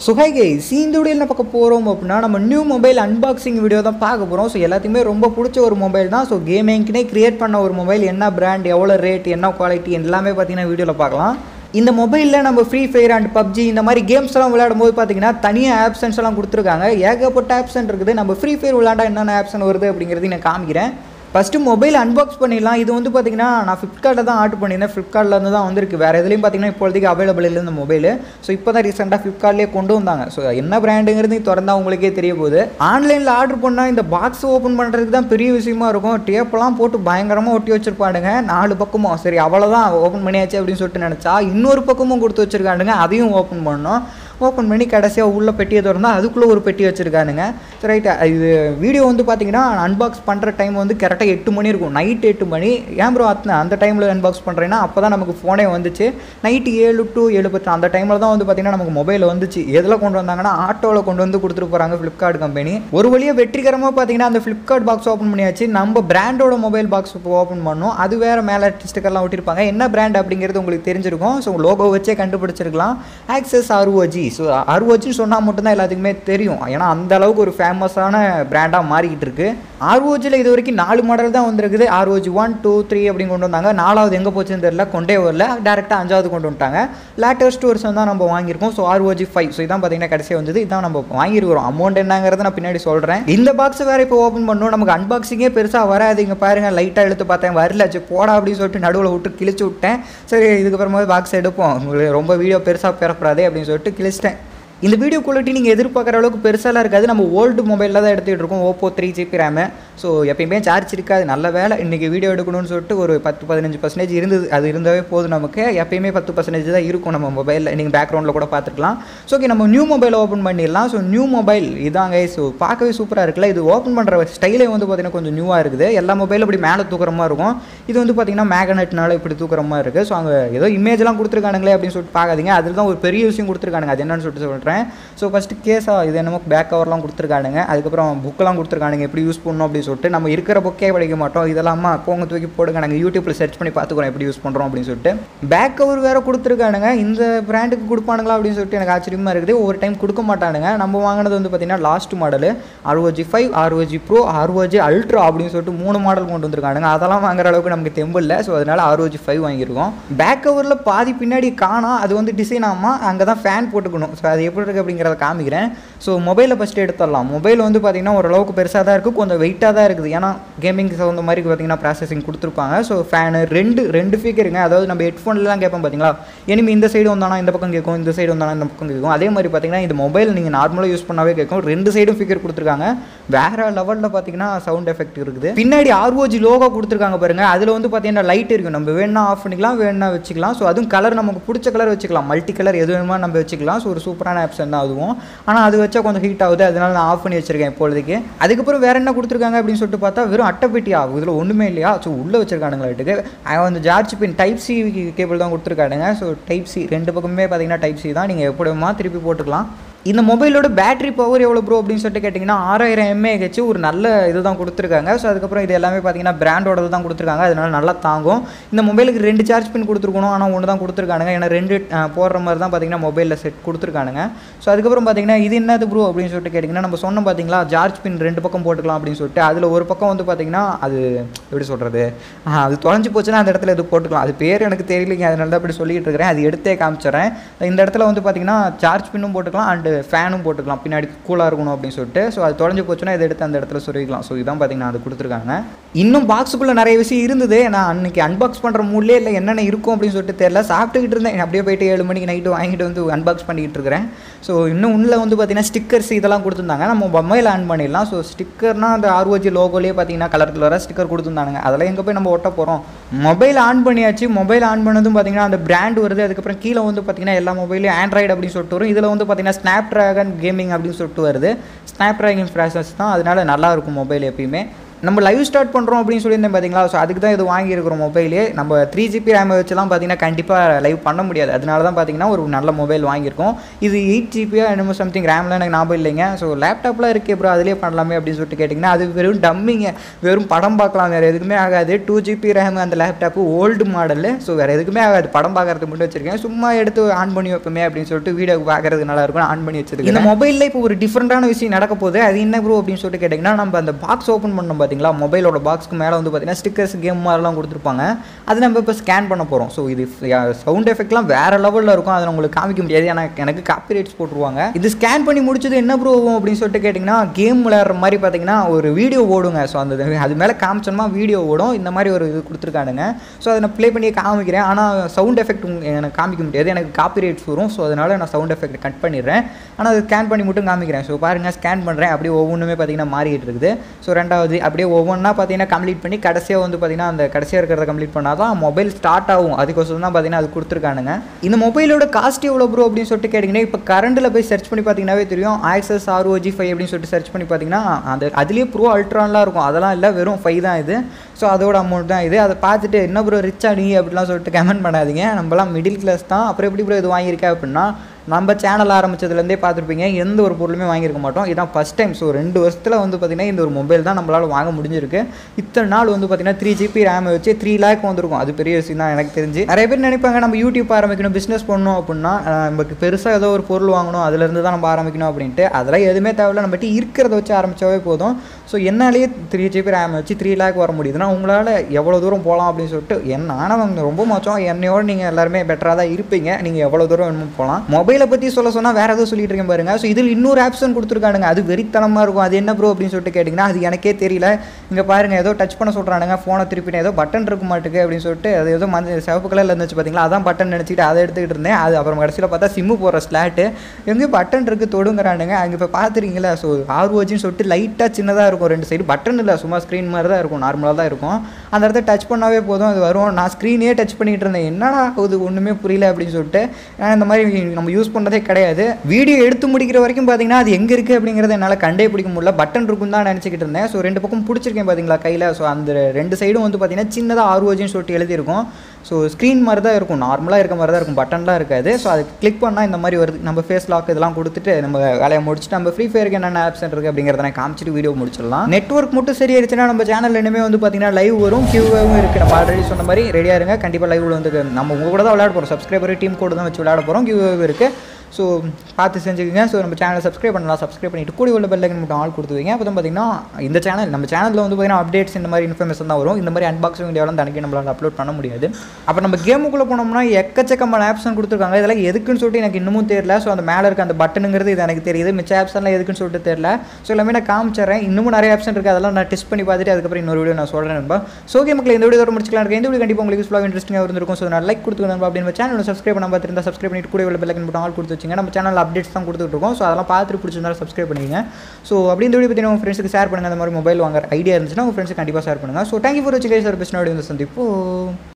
சுகை guys இந்த video என்ன பார்க்க போகிறோம் அப்படின்னா நம்ம நியூ மொபைல் அன்பாக்சிங் வீடியோ தான் பார்க்க போகிறோம் ஸோ எல்லாத்தையுமே ரொம்ப பிடிச்ச ஒரு மொபைல் தான் ஸோ கேமிங்க்குனே கிரியேட் பண்ண ஒரு மொபைல் என்ன பிராண்ட் எவ்வளோ ரேட் என்ன குவாலிட்டி எல்லாமே பார்த்தீங்கன்னா வீடியோவில் பார்க்கலாம் இந்த மொபைலில் நம்ம ஃப்ரீ ஃபயர் அண்ட் பப்ஜி இந்த மாதிரி கேம்ஸ் எல்லாம் விளையாடும் போது பார்த்தீங்கன்னா தனியாக ஆப்ஷன்ஸ் எல்லாம் கொடுத்துருக்காங்க ஏகப்பட்ட ஆப்ஷன் இருக்குது நம்ம ஃப்ரீ ஃபயர் விளையாண்டா என்னென்ன ஆப்ஷன் வருது அப்படிங்கிறது நான் காமிக்கிறேன் ஃபஸ்ட்டு மொபைல் அன்பாக்ஸ் பண்ணிடலாம் இது வந்து பார்த்தீங்கன்னா நான் ஃப்ளிப்கார்ட்டில் தான் ஆர்டர் பண்ணியிருந்தேன் ஃப்ளிப்கார்ட்டில் இருந்து தான் வந்திருக்கு வேறு எதுலேயும் பார்த்தீங்கன்னா இப்போதைக்கு அவைலபிள் இல்லை இந்த மொபைல் ஸோ இப்போ தான் ரீசெண்டாக ஃப்ளிப்கார்ட்லேயே கொண்டு வந்தாங்க ஸோ என்ன பிராண்டுங்கிறது திறந்தா உங்களுக்கே தெரிய போகுது ஆன்லைனில் ஆர்டர் பண்ணால் இந்த பாக்ஸ் ஓப்பன் பண்ணுறதுக்கு தான் பெரிய விஷயமா இருக்கும் டேப்பெல்லாம் போட்டு பயங்கரமாக ஒட்டி வச்சிருப்பானுங்க நாலு பக்கமும் சரி அவ்வளோதான் ஓப்பன் பண்ணியாச்சு அப்படின்னு சொல்லிட்டு நினச்சா இன்னொரு பக்கமும் கொடுத்து வச்சிருக்கானுங்க அதையும் ஓப்பன் பண்ணோம் ஓப்பன் பண்ணி கடைசியாக உள்ள பெட்டியை திறந்தா அதுக்குள்ளே ஒரு பெட்டி வச்சுருக்கானுங்க ரைட் இது வீடியோ வந்து பார்த்தீங்கன்னா அன்பாக்ஸ் பண்ணுற டைம் வந்து கரெக்டாக எட்டு மணி இருக்கும் நைட் எட்டு மணி ஏன் ப்ரோ அத்தனை அந்த டைமில் அன்பாக்ஸ் பண்ணுறேன்னா அப்போ தான் நமக்கு ஃபோனே வந்துச்சு நைட்டு ஏழு டு ஏழு பத்து அந்த டைமில் தான் வந்து பார்த்தீங்கன்னா நமக்கு மொபைல் வந்துச்சு எதில் கொண்டு வந்தாங்கன்னா ஆட்டோவில் கொண்டு வந்து கொடுத்துட்டு போகிறாங்க ஃப்ளிப்கார்ட் கம்பெனி ஒரு வழியாக வெற்றிகரமாக பார்த்தீங்கன்னா அந்த ஃப்ளிப்கார்ட் பாக்ஸ் ஓப்பன் பண்ணியாச்சு நம்ம பிராண்டோட மொபைல் பாக்ஸ் இப்போ ஓப்பன் பண்ணோம் அது வேறு மேலே ஸ்டிக்கர்லாம் ஒட்டியிருப்பாங்க என்ன பிராண்ட் அப்படிங்கிறது உங்களுக்கு தெரிஞ்சிருக்கும் ஸோ லோகோ வச்சே கண்டுபிடிச்சிருக்கலாம் ஆக்சஸ் ஆர்ஓஜி ஸோ ஆர்ஓஜின்னு சொன்னால் மட்டும்தான் எல்லாத்துக்குமே தெரியும் ஏன்னா அந்த அளவுக்கு ஒரு ஃபேமஸான பிராண்டாக மாறிக்கிட்டு இருக்கு ஆர்ஓஜியில் இது வரைக்கும் நாலு மாடல் தான் வந்திருக்குது ஆர்ஓஜி ஒன் டூ த்ரீ அப்படின்னு கொண்டு வந்தாங்க நாலாவது எங்கே போச்சுன்னு தெரியல கொண்டே வரல டேரெக்டாக அஞ்சாவது கொண்டு வந்துட்டாங்க லேட்டஸ்ட் வருஷம் தான் நம்ம வாங்கியிருக்கோம் ஸோ ஆர்ஓஜி ஃபைவ் ஸோ இதான் பார்த்தீங்கன்னா கடைசியாக வந்தது இதான் நம்ம வாங்கியிருக்கிறோம் அமௌண்ட் என்னங்கிறத நான் பின்னாடி சொல்கிறேன் இந்த பாக்ஸ் வேறு இப்போ ஓப்பன் பண்ணணும் நமக்கு அன்பாக்சிங்கே பெருசாக வராது இங்கே பாருங்கள் லைட்டாக எடுத்து பார்த்தேன் வரல சரி போடா அப்படின்னு சொல்லிட்டு நடுவில் விட்டு கிழிச்சு விட்டேன் சரி இதுக்கப்புறமா பாக்ஸ் எடுப்போம் உங்களுக்கு ரொம்ப வீடியோ பெருசாக பெறப்படாதே அப்படின்னு சொல்லிட்டு கிழிச்சிட்டேன் இந்த வீடியோ குவாலிட்டி நீங்கள் எதிர்பார்க்குற அளவுக்கு பெருசாலாம் இருக்காது நம்ம ஓல்டு மொபைலில் தான் எடுத்துகிட்டு இருக்கோம் Oppo three GB RAM so எப்பயுமே சார்ஜ் இருக்காது நல்ல வேலை இன்றைக்கி வீடியோ எடுக்கணும்னு சொல்லிட்டு ஒரு பத்து பதினஞ்சு பர்சன்டேஜ் இருந்தது அது இருந்தாவே போதும் நமக்கு எப்பயுமே பத்து பர்சன்டேஜ் தான் இருக்கும் நம்ம மொபைலில் நீங்கள் பேக்ரவுண்டில் கூட பார்த்துக்கலாம் ஸோ ஓகே நம்ம நியூ மொபைல் ஓப்பன் பண்ணிடலாம் ஸோ நியூ மொபைல் இதாங்க ஸோ பார்க்கவே சூப்பராக இருக்குல்ல இது ஓப்பன் பண்ணுற ஸ்டைலே வந்து பார்த்திங்கன்னா கொஞ்சம் நியூவாக இருக்குது எல்லா மொபைலும் இப்படி மேலே தூக்குற மாதிரி இருக்கும் இது வந்து பார்த்திங்கன்னா மேக்னெட்னால இப்படி தூக்குற மாதிரி இருக்குது ஸோ அங்கே ஏதோ இமேஜ்லாம் கொடுத்துருக்கானுங்களே அப்படின்னு சொல்லிட்டு பார்க்காதீங்க அதில் தான் ஒரு பெரிய விஷயம் கொடுத்துருக்கானுங்க அது என்னன்னு சொல்லிட்டு சொல்கிறேன் ஸோ ஃபஸ்ட்டு கேஸாக இது என்னமோ பேக் கவர்லாம் கொடுத்துருக்கானுங்க அதுக்கப்புறம் புக்கெல்லாம் கொடுத்துருக்கானுங்க எப்படி யூஸ் பண்ணணும் அப்படின்னு சொல்லிட்டு நம்ம இருக்கிற புக்கே படிக்க மாட்டோம் இதெல்லாமா போங்க தூக்கி போடுங்க நாங்கள் யூடியூப்பில் சர்ச் பண்ணி பார்த்துக்குறோம் எப்படி யூஸ் பண்ணுறோம் அப்படின்னு சொல்லிட்டு பேக் கவர் வேறு கொடுத்துருக்கானுங்க இந்த பிராண்டுக்கு கொடுப்பானுங்களா அப்படின்னு சொல்லிட்டு எனக்கு ஆச்சரியமாக இருக்குது ஒவ்வொரு டைம் கொடுக்க மாட்டானுங்க நம்ம வாங்கினது வந்து பார்த்திங்கன்னா last model ROG five ROG pro ROG ultra அப்படின்னு சொல்லிட்டு மூணு மாடல் கொண்டு வந்திருக்கானுங்க அதெல்லாம் வாங்குற அளவுக்கு நமக்கு தெம்பு இல்லை ஸோ அதனால் ஆர்ஓஜி ஃபைவ் வாங்கியிருக்கோம் பேக் கவரில் பாதி பின்னாடி காணோம் அது வந்து டிசைன் ஆகாமல் அங்கே தான் ஃபேன் போட்டுக்கணும் ஸோ அது எப்படி இருக்குது அப்படிங்கிறத காமிக்கிறேன் ஸோ மொபைலை ஃபஸ்ட்டு எடுத்துடலாம் மொபைல் வந்து பார்த்திங்கன்னா ஓரளவுக்கு பெருசாக தான் இருக்குது கொஞ்சம் வெயிட்டாக தான் இருக்குது ஏன்னா கேமிங் தகுந்த மாதிரி பார்த்திங்கன்னா ப்ராசஸிங் கொடுத்துருப்பாங்க ஸோ ஃபேனு ரெண்டு ரெண்டு ஃபீக்கருங்க அதாவது நம்ம ஹெட்ஃபோன்லாம் கேட்போம் பார்த்தீங்களா இனிமேல் இந்த சைடு வந்தானா இந்த பக்கம் கேட்கும் இந்த சைடு வந்தானா இந்த பக்கம் கேட்கும் அதே மாதிரி பார்த்திங்கன்னா இந்த மொபைல் நீங்கள் நார்மலாக யூஸ் பண்ணாவே கேட்கும் ரெண்டு சைடும் ஃபீக்கர் கொடுத்துருக்காங்க வேறு லெவலில் பார்த்தீங்கன்னா சவுண்ட் எஃபெக்ட் இருக்குது பின்னாடி ஆர்ஓஜி லோகோ கொடுத்துருக்காங்க பாருங்கள் அதில் வந்து பார்த்தீங்கன்னா லைட் இருக்கும் நம்ம வேணா ஆஃப் பண்ணிக்கலாம் வேணா வச்சுக்கலாம் ஸோ அதுவும் கலர் நமக்கு பிடிச்ச கலர் வச்சுக்கலாம் மல்டி கலர் எது வேணுமோ நம்ம வச்சுக்கலாம் ஸோ ஒரு சூப்பரான ஆப்ஷன் தான் அதுவும் ஆனால் அது வச்சா கொஞ்சம் ஹீட் ஆகுது அதனால நான் ஆஃப் பண்ணி வச்சிருக்கேன் இப்பொழுதுக்கு அதுக்கப்புறம் வேற என்ன கொடுத்துருக்காங்க அப்படின்னு சொல்லிட்டு பார்த்தா வெறும் அட்டைப்பெட்டி ஆகும் இதில் ஒன்றுமே இல்லையா ஸோ உள்ளே வச்சிருக்கானுங்களாட்டுக்கு அந்த charge pin type C cable தான் கொடுத்துருக்கானுங்க ஸோ டைப் சி ரெண்டு பக்கமே பார்த்தீங்கன்னா டைப் சி தான் நீங்கள் எப்படிமா திருப்பி போட்டுக்கலாம் இந்த மொபைலோட பேட்டரி பவர் எவ்வளோ ப்ரோ அப்படின்னு சொல்லிட்டு கேட்டிங்கன்னா ஆறாயிரம் எம்ஏஹெச் ஒரு நல்ல இது தான் கொடுத்துருக்காங்க ஸோ அதுக்கப்புறம் இது எல்லாமே பார்த்தீங்கன்னா பிராண்டோட தான் கொடுத்துருக்காங்க அதனால நல்லா தாங்கும் இந்த மொபைலுக்கு ரெண்டு சார்ஜ் பின் கொடுத்துருக்கணும் ஆனால் ஒன்று தான் கொடுத்துருக்கானுங்க ஏன்னா ரெண்டு போடுற மாதிரி தான் பார்த்தீங்கன்னா மொபைலில் செட் கொடுத்துருக்கானுங்க ஸோ அதுக்கப்புறம் பார்த்தீங்கன்னா இது என்னது ப்ரோ அப்படின்னு சொல்லிட்டு கேட்டிங்கன்னா நம்ம சொன்னோம் பார்த்தீங்களா சார்ஜ் பின் ரெண்டு பக்கம் போட்டுக்கலாம் அப்படின்னு சொல்லிட்டு அதில் ஒரு பக்கம் வந்து பார்த்தீங்கன்னா அது எப்படி சொல்கிறது அது தொலைஞ்சு போச்சுன்னா அந்த இடத்துல இது போட்டுக்கலாம் அது பேர் எனக்கு தெரியலைங்க அதனால தான் அப்படி சொல்லிட்டு இருக்கிறேன் அது எடுத்தே காமிச்சிடறேன் இந்த இடத்துல வந்து பார்த்தீங்கன்னா சார்ஜ் பின்னும் போட்டுக்கலாம் அண்டு ஃபேனும் போட்டுக்கலாம் பின்னாடி கூலாக இருக்கணும் அப்படின்னு சொல்லிட்டு ஸோ அது தொலைஞ்சு போச்சுன்னா இதை எடுத்து அந்த இடத்துல சொருவிக்கலாம் ஸோ இதான் பார்த்தீங்கன்னா அது கொடுத்துருக்காங்க இன்னும் பாக்ஸுக்குள்ளே நிறைய விஷயம் இருந்தது நான் அன்றைக்கி அன்பாக்ஸ் பண்ணுற மூட்லேயே இல்லை என்னென்ன இருக்கும் அப்படின்னு சொல்லிட்டு தெரியல சாப்பிட்டுக்கிட்டு இருந்தேன் அப்படியே போயிட்டு ஏழு மணிக்கு நைட்டு வாங்கிட்டு வந்து அன்பாக்ஸ் பண்ணிக்கிட்டு இருக்கிறேன் ஸோ இன்னும் உள்ள வந்து பார்த்தீங்கன்னா ஸ்டிக்கர்ஸ் இதெல்லாம் கொடுத்துருந்தாங்க நம்ம மொபைல் ஆன் பண்ணிடலாம் ஸோ ஸ்டிக்கர்னால் அந்த ஆர்ஓஜி லோகோலேயே பார்த்தீங்கன்னா கலர் கலராக ஸ்டிக்கர் கொடுத்துருந்தானுங்க அதெல்லாம் எங்கே போய் நம்ம ஒட்ட போகிறோம் மொபைல் ஆன் பண்ணியாச்சு மொபைல் ஆன் பண்ணதும் பார்த்தீங்கன்னா அந்த பிராண்ட் வருது அதுக்கப்புறம் கீழே வந்து பார்த்தீங்கன்னா எல்லா மொபைலையும் ஆண்ட்ராய்டு அப்படின்னு சொல்லிட்டு வரும் இதில் வந்து பார்த்தீங்கன்னா ஸ்னாப் ட்ராகன் கேமிங் அப்படின்னு சொல்லிட்டு வருது ஸ்னாப் ட்ராகன் ப்ராசஸ் தான் அதனால நல்லாயிருக்கும் மொபைல் எப்பயுமே நம்ம லைவ் ஸ்டார்ட் பண்ணுறோம் அப்படின்னு சொல்லியிருந்தேன் பார்த்தீங்களா ஸோ அதுக்கு தான் இது வாங்கியிருக்கிறோம் மொபைலே நம்ம த்ரீ ஜிபி ரேம் வச்சுலாம் பார்த்தீங்கன்னா கண்டிப்பாக லைவ் பண்ண முடியாது அதனால தான் பார்த்தீங்கன்னா ஒரு நல்ல மொபைல் வாங்கியிருக்கோம் இது எயிட் ஜிபியா என்னமோ சம்திங் ரேம்லாம் எனக்கு ஞாபகம் இல்லைங்க ஸோ லேப்டாப்லாம் இருக்கே ப்ரோ அதிலே பண்ணலாமே அப்படின்னு சொல்லிட்டு கேட்டிங்கன்னா அது வெறும் டம்மிங்க வெறும் படம் பார்க்கலாம் வேறு எதுக்குமே ஆகாது டூ ஜிபி ரேம் அந்த லேப்டாப்பு ஓல்டு மாடலு ஸோ வேறு எதுக்குமே ஆகாது படம் பார்க்கறதுக்கு மட்டும் வச்சிருக்கேன் சும்மா எடுத்து ஆன் பண்ணி வைப்போமே அப்படின்னு சொல்லிட்டு வீடியோ பார்க்கறது நல்லா இருக்கும் ஆன் பண்ணி வச்சிருக்கேன் இந்த மொபைலில் இப்போ ஒரு டிஃப்ரெண்டான விஷயம் நடக்க போகுது அது என்ன ப்ரோ அப்படின்னு சொல்லிட்டு கேட்டிங்கன்னா நம்ம அந்த பாக்ஸ் ஓப்பன் பண்ணோம் பார்த்தீங்களா மொபைலோட பாக்ஸ்க்கு மேலே வந்து பார்த்தீங்கன்னா ஸ்டிக்கர்ஸ் கேம் மாதிரிலாம் கொடுத்துருப்பாங்க அது நம்ம இப்போ ஸ்கேன் பண்ண போகிறோம் ஸோ இது சவுண்ட் எஃபெக்ட்லாம் வேறு லெவலில் இருக்கும் அதை உங்களுக்கு காமிக்க முடியாது ஏன்னா எனக்கு காப்பி ரைட்ஸ் போட்டுருவாங்க இது ஸ்கேன் பண்ணி முடிச்சது என்ன ப்ரோ ஆகும் அப்படின்னு சொல்லிட்டு கேட்டிங்கன்னா கேம் விளையாடுற மாதிரி பார்த்தீங்கன்னா ஒரு வீடியோ ஓடுங்க ஸோ அந்த அது மேலே காமிச்சோம்னா வீடியோ ஓடும் இந்த மாதிரி ஒரு இது கொடுத்துருக்கானுங்க ஸோ அதை நான் ப்ளே பண்ணி காமிக்கிறேன் ஆனால் சவுண்ட் எஃபெக்ட் எனக்கு காமிக்க முடியாது எனக்கு காப்பி ரைட்ஸ் வரும் ஸோ அதனால் நான் சவுண்ட் எஃபெக்ட் கட் பண்ணிடுறேன் ஆனால் அது ஸ்கேன் பண்ணி மட்டும் காமிக்கிறேன் ஸோ பாருங்கள் ஸ்கேன் பண்ணுறேன் அப்படியே ஒவ்வொன்றுமே பார்த்தீங்கன்னா மாறிட்டு இருக்குது ஸோ ரெண்டாவது அப்படியே ஒவ்வொன்றா பார்த்தீங்கன்னா கம்ப்ளீட் பண்ணி கடைசியாக வந்து பார்த்தீங்கன்னா அந்த கடைசியாக இருக்கிறத கம்ப்ளீட் பண்ணால் தான் மொபைல் ஸ்டார்ட் ஆகும் அதுக்கோசரம் தான் பார்த்தீங்கன்னா அது கொடுத்துருக்கானுங்க இந்த மொபைலோட காஸ்ட் எவ்வளோ ப்ரோ அப்படின்னு சொல்லிட்டு கேட்டிங்கன்னா இப்போ கரண்டில் போய் சர்ச் பண்ணி பார்த்தீங்கன்னாவே தெரியும் ஆக்சஸ் ஆர்ஓஜி ஃபைவ் அப்படின்னு சொல்லிட்டு சர்ச் பண்ணி பார்த்தீங்கன்னா அந்த அதுலேயே ப்ரோ அல்ட்ரான்லாம் இருக்கும் அதெல்லாம் இல்லை வெறும் ஃபைவ் தான் இது ஸோ அதோட அமௌண்ட் தான் இது அதை பார்த்துட்டு என்ன ப்ரோ ரிச் நீ அப்படிலாம் சொல்லிட்டு கமெண்ட் பண்ணாதீங்க நம்மலாம் மிடில் கிளாஸ் தான் அப்புறம் எப்படி ப்ரோ இது வாங்கியிருக்கேன் அப்படின்னா நம்ம சேனல் ஆரம்பிச்சதுலேருந்தே பார்த்துருப்பீங்க எந்த ஒரு பொருளுமே வாங்கியிருக்க மாட்டோம் இதான் ஃபஸ்ட் டைம் ஸோ ரெண்டு வருஷத்தில் வந்து பார்த்திங்கன்னா இந்த ஒரு மொபைல் தான் நம்மளால் வாங்க முடிஞ்சிருக்கு இத்தனை நாள் வந்து பார்த்திங்கன்னா த்ரீ ஜிபி ரேம் வச்சு த்ரீ லேக் வந்திருக்கும் அது பெரிய விஷயம் தான் எனக்கு தெரிஞ்சு நிறைய பேர் நினைப்பாங்க நம்ம யூடியூப் ஆரம்பிக்கணும் பிஸ்னஸ் பண்ணணும் அப்படின்னா அஹ், நமக்கு பெருசாக ஏதோ ஒரு பொருள் வாங்கணும் அதுலேருந்து தான் நம்ம ஆரம்பிக்கணும் அப்படின்ட்டு அதெல்லாம் எதுவுமே தேவையில்ல நம்மகிட்ட இருக்கிறத வச்சு ஆரம்பித்தாவே போதும் ஸோ என்னாலேயே த்ரீ ஜிபி ரேம் வச்சு த்ரீ லேக் வர முடியுதுன்னா உங்களால் எவ்வளோ தூரம் போகலாம் அப்படின்னு சொல்லிட்டு என்ன ஆனால் ரொம்ப மோசம் என்னையோட நீங்கள் எல்லாருமே பெட்டராக தான் இருப்பீங்க நீங்கள் எவ்வளோ தூரம் வேணுமோ போகலாம் மொபைலை பற்றி சொல்ல சொன்னால் வேறு எதுவும் சொல்லிட்டு இருக்கேன் பாருங்க ஸோ இதில் இன்னொரு ஆப்ஷன் கொடுத்துருக்கானுங்க அது வெறித்தனமாக இருக்கும் அது என்ன ப்ரோ அப்படின்னு சொல்லிட்டு கேட்டிங்கன்னா அது எனக்கே தெரியல இங்கே பாருங்க ஏதோ டச் பண்ண சொல்கிறானுங்க ஃபோனை திருப்பினேன் ஏதோ பட்டன் இருக்க மாட்டுக்கு அப்படின்னு சொல்லிட்டு அது ஏதோ மஞ்சள் சிவப்பு கலரில் இருந்துச்சு பார்த்தீங்களா அதான் பட்டன் நினச்சிட்டு அதை எடுத்துக்கிட்டு இருந்தேன் அது அப்புறம் கடைசியில் பார்த்தா சிம்மு போடுற ஸ்லாட்டு எங்கேயும் பட்டன் இருக்குது தொடுங்கிறானுங்க அங்கே இப்போ பார்த்துறீங்களா ஸோ ஆர்ஓஜின்னு சொல்லிட்டு லைட்டாக சின்னதாக இருக்கும் ரெண்டு சைடு பட்டன் இல்லை சும்மா ஸ்க்ரீன் மாதிரி தான் இருக்கும் நார்மலாக தான் இருக்கும் அந்த இடத்த டச் பண்ணாவே போதும் அது வரும் நான் ஸ்க்ரீனே டச் பண்ணிட்டு இருந்தேன் என்னடா அது ஒன்றுமே புரியல அப்படின்னு சொல்லிட்டு ஏன்னா இந்த மாதிரி நம்ம யூஸ் பண்ணுறதே கிடையாது வீடியோ எடுத்து முடிக்கிற வரைக்கும் பார்த்தீங்கன்னா அது எங்கே இருக்குது அப்படிங்கிறத என்னால் கண்டே பிடிக்க முடியல பட்டன் இருக்கும் தான் நினச்சிக்கிட்டு இருந்தேன் ஸோ ரெண்டு பக்கம் பிடிச்சிருக்கேன் பார்த்தீங்களா கையில் ஸோ அந்த ரெண்டு சைடும் வந்து பார்த்தீங்கன்னா சின்னதாக ஆர்ஓஜின்னு சொல்லிட்டு எழுதியிருக்கும் ஸோ ஸ்க்ரீன் மாதிரி தான் இருக்கும் நார்மலாக இருக்க மாதிரி தான் இருக்கும் பட்டன்லாம் இருக்காது ஸோ அது கிளிக் பண்ணால் இந்த மாதிரி வருது நம்ம ஃபேஸ் லாக் இதெல்லாம் கொடுத்துட்டு நம்ம வேலையை முடிச்சுட்டு நம்ம ஃப்ரீ ஃபயருக்கு என்னென்ன ஆப்ஸ் இருக்குது அப்படிங்கிறத நான் காமிச்சிட்டு வீடியோ முடிச்சிடலாம் நெட்ஒர்க் மட்டும் சரியாயிருச்சுன்னா நம்ம சேனல் இனிமேல் வந்து பார்த்தீங்கன்னா லைவ் வரும் கியூவும் இருக்குது நம்ம ஆல்ரெடி சொன்ன மாதிரி ரெடியாக இருங்க கண்டிப்பாக லைவ்ல வந்து நம்ம உங்கள் கூட தான் விளையாட போகிறோம் சப்ஸ்கிரைபர் டீம் கூட தான் வச்சு விளையாட போகிறோம் கியூவும் இருக்குது ஸோ பார்த்து செஞ்சுக்கோங்க ஸோ நம்ம சேனலை சப்ஸ்கிரைப் பண்ணலாம் சப்ஸ்கிரைப் பண்ணிட்டு கூடி உள்ள பெல்லைக்கன் மட்டும் ஆள் கொடுத்து வைங்க அப்போ தான் பார்த்தீங்கன்னா இந்த சேனல் நம்ம சேனலில் வந்து பார்த்தீங்கன்னா அப்டேட்ஸ் இந்த மாதிரி இன்ஃபர்மேஷன் தான் வரும் இந்த மாதிரி அன்பாக்சிங் வீடியோலாம் தனிக்கு நம்மளால் அப்லோட் பண்ண முடியாது அப்போ நம்ம கேமுக்குள்ளே போனோம்னா எக்கச்சக்கமான ஆப்ஷன் கொடுத்துருக்காங்க இதெல்லாம் எதுக்குன்னு சொல்லிட்டு எனக்கு இன்னமும் தெரியல ஸோ அந்த மேலே இருக்க அந்த பட்டனுங்கிறது இது எனக்கு தெரியுது மிச்ச ஆப்ஷன்லாம் எதுக்குன்னு சொல்லிட்டு தெரியல ஸோ எல்லாமே நான் காமிச்சிடுறேன் இன்னமும் நிறைய ஆப்ஷன் இருக்குது அதெல்லாம் நான் டெஸ்ட் பண்ணி பார்த்துட்டு அதுக்கப்புறம் இன்னொரு வீடியோ நான் சொல்கிறேன் நண்பா ஸோ மக்கள் இந்த வீடியோ முடிச்சுக்கலாம் இருக்கு இந்த வீடியோ கண்டிப்பாக உங்களுக்கு யூஸ்ஃபுல்லாக இன்ட்ரெஸ்டிங்காக இருந்திருக்கும் ஸோ நான் லைக் கொடுத்துக்கணும் நண்பா அப்படின்னு சேனல் சப்ஸ்கிரைப் பண்ண பார்த்துருந்தா சப்ஸ்கிரைப் பண்ணிட்டு கூட உள்ள பெல்லைக்கன் மட்டும் ஆள் கொடுத்து வச்சுங்க நம்ம சேனல் அப்டேட்ஸ் தான் கொடுத்துட்டு இருக்கோம் ஸோ அதெல்லாம் பார்த்துட்டு பிடிச்சிருந்தா சப்ஸ்கிரைப் பண்ணிக்கங்க ஸோ அப்படி இந்த வீடியோ பற்றி உங்கள் ஃப்ரெண்ட்ஸுக்கு ஷேர் பண்ணுங்கள் அந்த மாதிரி மொபைல் வாங்குற ஐடியா இருந்துச்சுன்னா உங்கள் ஃப்ரெண்ட்ஸுக்கு கண்டிப்பாக ஷேர் பண்ணுங்கள் ஸோ தேங்க்யூ ஃபார் வச்சு சார் பெஸ்ட் வீடியோ வந்து சந்திப்போம்